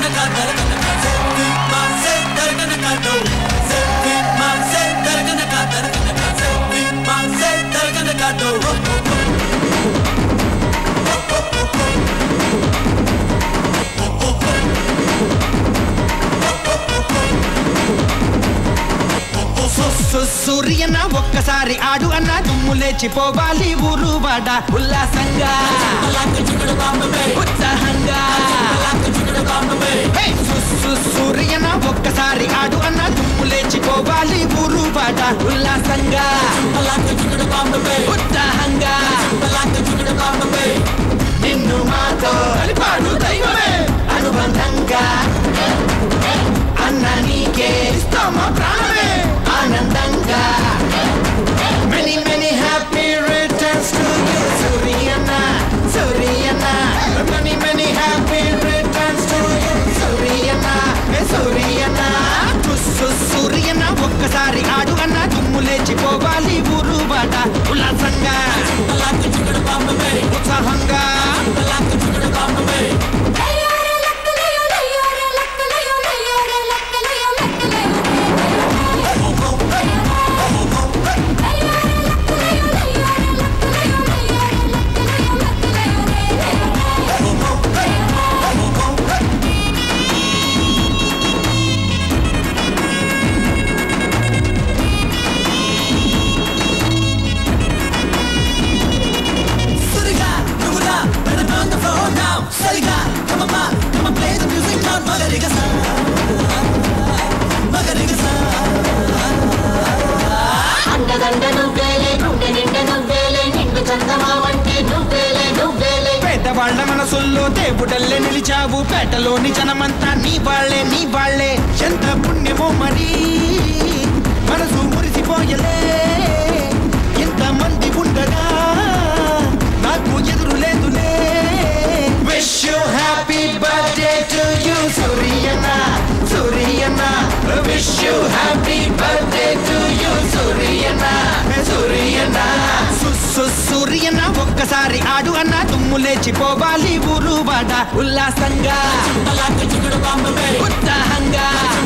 సూర్యన ఒక్కసారి ఆడు అన్న దుమ్ము లేచిపోవాలి ఊరు వాడ ఉల్లాసంగా ఉత్సాహంగా హే! సు- సు- సూర్యన ఒక్కసారి ఆడు అన్న దుమ్ము లేచిపోవాలి ఊరు వాడ ఉల్లాసంగా ఉత్సాహంగా నిన్ను మాతో కలిపాడు దైవమే అనుబంధంగా అన్న నీకే ఇస్తామా ప్రాణమే ఆనందంగా many many happy returns to you Suryanna Suryanna many many happy returns to you Suryanna ఏ సూర్యన్న సు- సూర్యన్న ఒక్కసారి ఆడు అన్న దుమ్ము లేచిపోవాలి ఊరు బాట ఉల్లాసంగా ఉత్సాహంగా అండదండ నువ్వేలే గుండె నిండ నువ్వేలే నిండు చందమావంటే నువ్వేలే నువ్వేలే పేదవాళ్ల మనసుల్లో దేవుడల్లే నిలిచావు పేటలోని జనమంతా నీ వాళ్ళే నీ వాళ్ళే ఎంత పుణ్యమో మరి మనసు మురిసిపోయలే ఎంత మంది ఉండగా నాకు ఎదురు లేదులే wish you happy birthday to you Suryanna Suryanna wish you happy birthday to you Suryanna Suryanna సు- సు- సూర్యన్న ఒక్కసారి ఆడు అన్న దుమ్ము లేచిపోవాలి ఊరు వాడ ఉల్లాసంగా ఉత్సాహంగా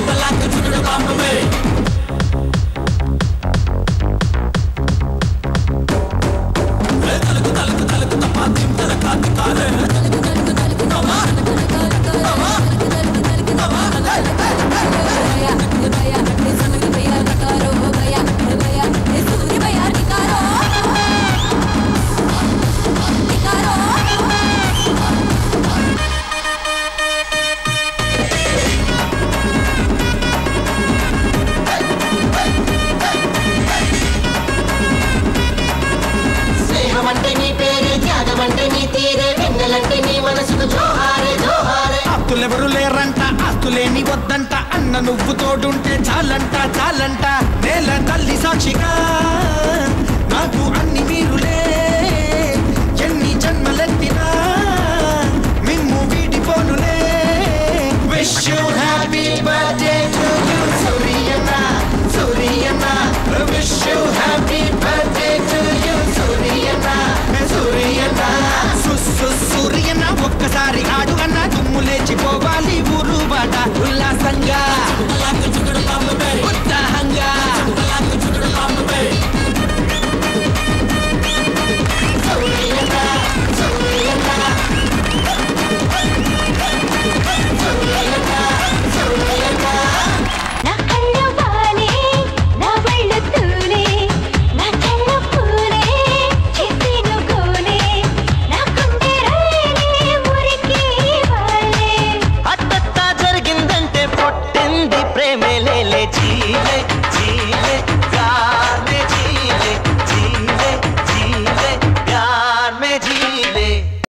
స్నేహం అంటే నీ పేరే త్యాగం అంటే నీ తీరే వెన్నెలంటే నీ మనసుకు జోహారే జోహారే ఆస్తులెవరు లేరంట ఆస్తులేని వద్దంట అన్న నువ్వు తోడుంటే చాలంట చాలంట నేల తల్లి సాక్షిగా నాకు అన్ని మీరు